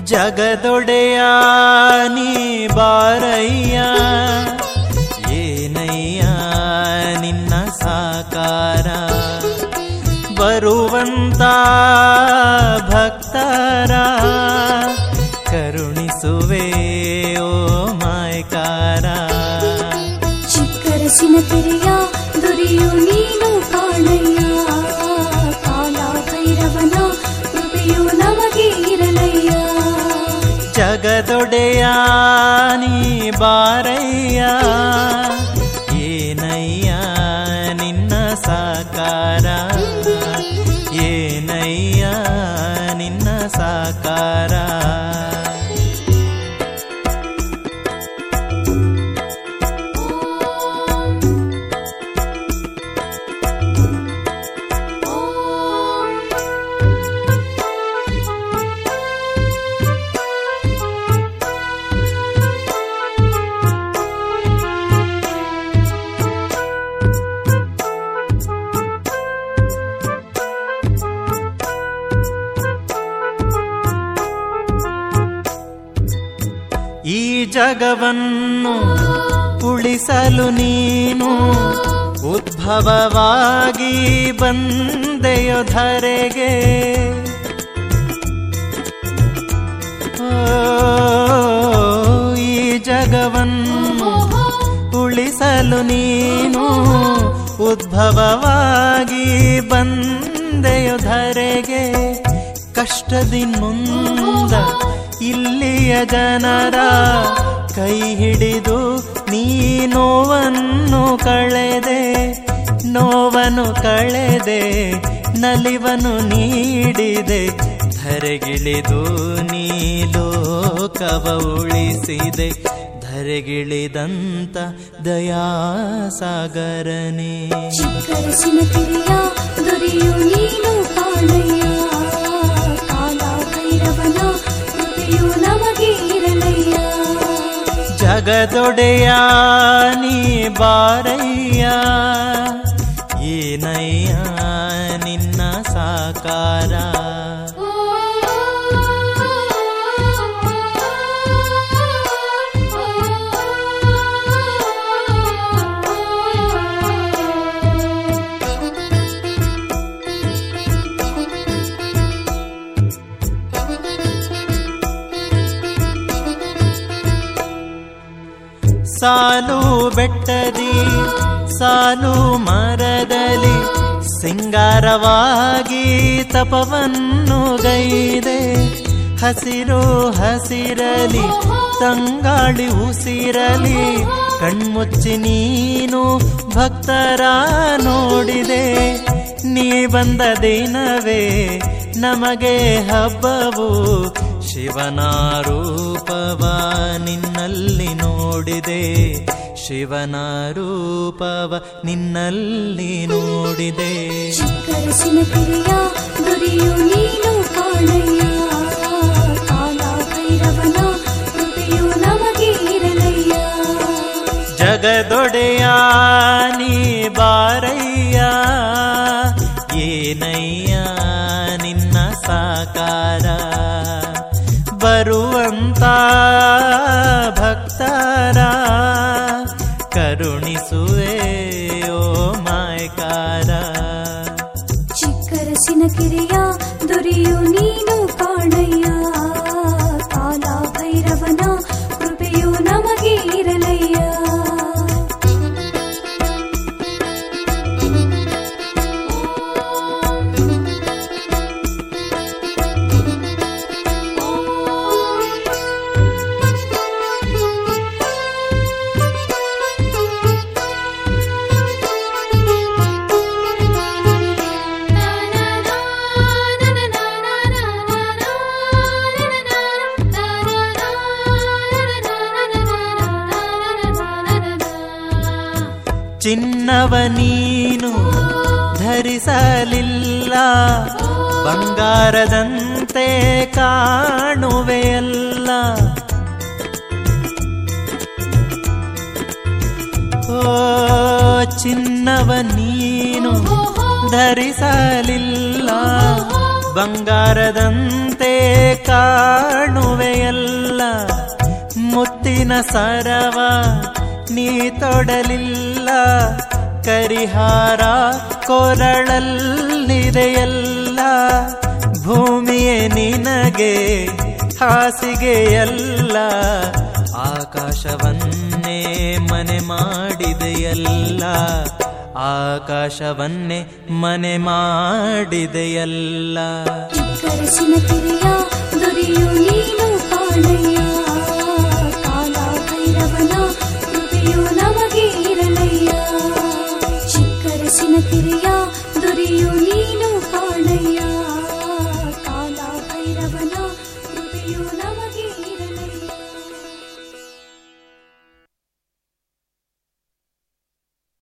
ಜಗದೊಡೆಯ ನೀ ಬಾರಯ್ಯ ಏನಯ್ಯ ನಿನ್ನ ಸಾಕಾರ ಬರುವಂತ ಭಕ್ತರ ಕರುಣಿಸುವೆ ಓ ಮಾಯ್ಕಾರ ಚಿಕ್ಕರಸಿನ ಕೆರೆಯ ದೊರೆಯು ನೀನು ಕಾಣಯ್ಯ ಕಾಲ ಭೈರವನ ಕೃಪೆಯು ನಮಗೆ ಇರಲಯ್ಯ ಜಗದೊಡೆಯ ನೀ ಬಾರಯ್ಯ ಏನಯ್ಯ ನಿನ್ನ ಸಾಕಾರ ಏನಯ್ಯ ನಿನ್ನ ಸಾಕಾರ ಈ ಜಗವನ್ನು ಉಳಿಸಲು ನೀನು ಉದ್ಭವವಾಗಿ ಬಂದೆಯೋ ಧರೆಗೆ ಓ, ಈ ಜಗವನ್ನು ಉಳಿಸಲು ನೀನು ಉದ್ಭವವಾಗಿ ಬಂದೆಯೋ ಧರೆಗೆ ಕಷ್ಟದಿನ್ನುಂದ ಇಲ್ಲಿಯ ಜನರ ಕೈ ಹಿಡಿದು ನೀ ನೋವನ್ನು ಕಳೆದೆ ನೋವನ್ನು ಕಳೆದೆ ನಲಿವನು ನೀಡಿದೆ ಧರೆಗಿಳಿದು ನೀ ಲೋಕವ ಉಳಿಸಿದೆ ಧರೆಗಿಳಿದಂತ ದಯಾಸಾಗರನೇ ಚಿಕ್ಕರಸಿನ ಕೆರೆಯ ದೊರೆಯು ನೀನು ಕಾಣಯ್ಯ ಕಾಲ ಭೈರವನ ಕೃಪೆಯು ನಮಗೆ ಇರಲಯ್ಯ ಜಗದೊಡೆಯ ನೀ ಬಾರಯ್ಯ ಏನಯ್ಯ ನಿನ್ನ ಸಾಕಾರ ಸಾಲು ಬೆಟ್ಟದಿ ಸಾಲು ಮರದಲ್ಲಿ ಸಿಂಗಾರವಾಗಿ ತಪವನ್ನು ಗೈದೆ ಹಸಿರು ಹಸಿರಲಿ ತಂಗಾಳಿ ಉಸಿರಲಿ ಕಣ್ಮುಚ್ಚಿ ನೀನು ಭಕ್ತರ ನೋಡಿದೆ ನೀ ಬಂದ ದಿನವೇ ನಮಗೆ ಹಬ್ಬವು ಶಿವನ ರೂಪವ ನಿನ್ನಲ್ಲಿ ನೋಡಿದೆ ಶಿವನ ರೂಪವ ನಿನ್ನಲ್ಲಿ ನೋಡಿದೆ ಚಿಕ್ಕರಸಿನ ಕೆರೆಯ ದೊರೆಯು ನೀನು ಕಾಣಯ್ಯ ಕಾಲ ಭೈರವನ ಕೃಪೆಯು ನಮಗೆ ಇರಲಯ್ಯ ಜಗದೊಡೆಯ ನೀ ಬಾರಯ್ಯ ಏನಯ್ಯ ನಿನ್ನ ಸಾಕಾರ ಬರುವಂತ ಭಕ್ತರ ಕರುಣಿಸುವೆ ಓ ಮಾಯ್ಕಾರ ಚಿಕ್ಕರಸಿನ ಕೆರೆಯ ದೊರೆಯು ನೀನು ಕಾಣಯ್ಯ ಕಾಲ ಭೈರವನ ಕೃಪೆಯು ನಮಗೆ ಇರಲಯ್ಯ ಚಿನ್ನವ ನೀನು ಧರಿಸಲಿಲ್ಲ ಬಂಗಾರದಂತೆ ಕಾಣುವೆಯಲ್ಲ ಓ ಚಿನ್ನವ ನೀನು ಧರಿಸಲಿಲ್ಲ ಬಂಗಾರದಂತೆ ಕಾಣುವೆಯಲ್ಲ ಎಲ್ಲ ಮುತ್ತಿನ ಸರವ ನೀ ತೊಡಲಿಲ್ಲ ಕರಿಹಾರ ಕೊರಳಲ್ಲಿದೆಯಲ್ಲ ಭೂಮಿಯೇ ನಿನಗೆ ಹಾಸಿಗೆಯಲ್ಲ ಆಕಾಶವನ್ನೇ ಮನೆ ಮಾಡಿದೆಯಲ್ಲ ಆಕಾಶವನ್ನೇ ಮನೆ ಮಾಡಿದೆಯಲ್ಲ ಕರಸಿನ ಕಿರಿಯ ದುರಿಯು